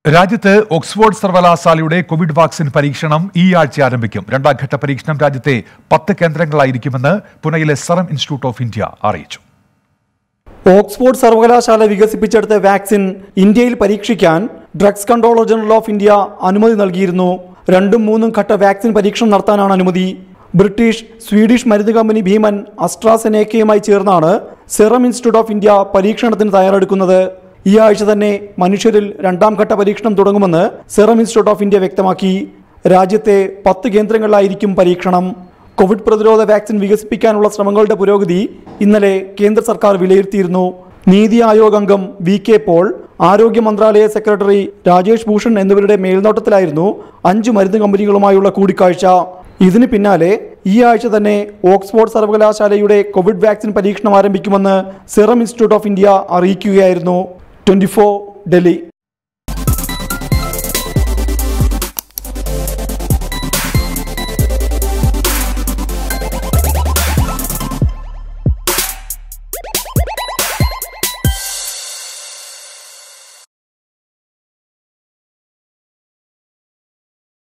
രാജ്യത്ത് ഓക്സ്ഫോർഡ് സർവകലാശാലയുടെ Covid vaccine പരീക്ഷണം ഈ ആഴ്ച ആരംഭിക്കും രണ്ടാം ഘട്ട പരീക്ഷണം രാജ്യത്തെ പത്ത് കേന്ദ്രങ്ങളായിരിക്കുമെന്ന് പുനെയിലെ സെറം ഇൻസ്റ്റിറ്റ്യൂട്ട് ഓഫ് ഇന്ത്യ അറിയിച്ചു ഓക്സ്ഫോർഡ് സർവകലാശാല വികസിപ്പിച്ചെടുത്ത വാക്സിൻ ഇന്ത്യയിൽ പരീക്ഷിക്കാൻ drugs controller general of India അനുമതി നൽകിയിരുന്നു രണ്ടും മൂന്നും ഘട്ട വാക്സിൻ പരീക്ഷണം നടത്താനാണ് അനുമതി ബ്രിട്ടീഷ് സ്വീഡിഷ് മരുന്ന് കമ്പനി ഭീമൻ അസ്ട്രാസെനേക്കയുമായി ചേർന്നാണ് സെറം ഇൻസ്റ്റിറ്റ്യൂട്ട് ഓഫ് ഇന്ത്യ പരീക്ഷണത്തിന് തയ്യാറെടുക്കുന്നത് ഈ ആഴ്ച തന്നെ മനുഷ്യരിൽ രണ്ടാം ഘട്ട പരീക്ഷണം തുടങ്ങുമെന്ന് സെറം ഇൻസ്റ്റിറ്റ്യൂട്ട് ഓഫ് ഇന്ത്യ വ്യക്തമാക്കി രാജ്യത്തെ പത്ത് കേന്ദ്രങ്ങളിലായിരിക്കും പരീക്ഷണം കോവിഡ് പ്രതിരോധ വാക്സിൻ വികസിപ്പിക്കാനുള്ള ശ്രമങ്ങളുടെ പുരോഗതി ഇന്നലെ കേന്ദ്ര സർക്കാർ വിലയിരുത്തിയിരുന്നു നീതി ആയോഗ് അംഗം വി കെ പോൾ ആരോഗ്യ മന്ത്രാലയ സെക്രട്ടറി രാജേഷ് ഭൂഷൺ എന്നിവരുടെ മേൽനോട്ടത്തിലായിരുന്നു അഞ്ച് മരുന്ന് കമ്പനികളുമായുള്ള കൂടിക്കാഴ്ച ഇതിന് പിന്നാലെ ഈ ആഴ്ച തന്നെ ഓക്സ്ഫോർഡ് സർവകലാശാലയുടെ കോവിഡ് വാക്സിൻ പരീക്ഷണം ആരംഭിക്കുമെന്ന് സെറം ഇൻസ്റ്റിറ്റ്യൂട്ട് ഓഫ് ഇന്ത്യ അറിയിക്കുകയായിരുന്നു ട്വന്റി ഡൽഹി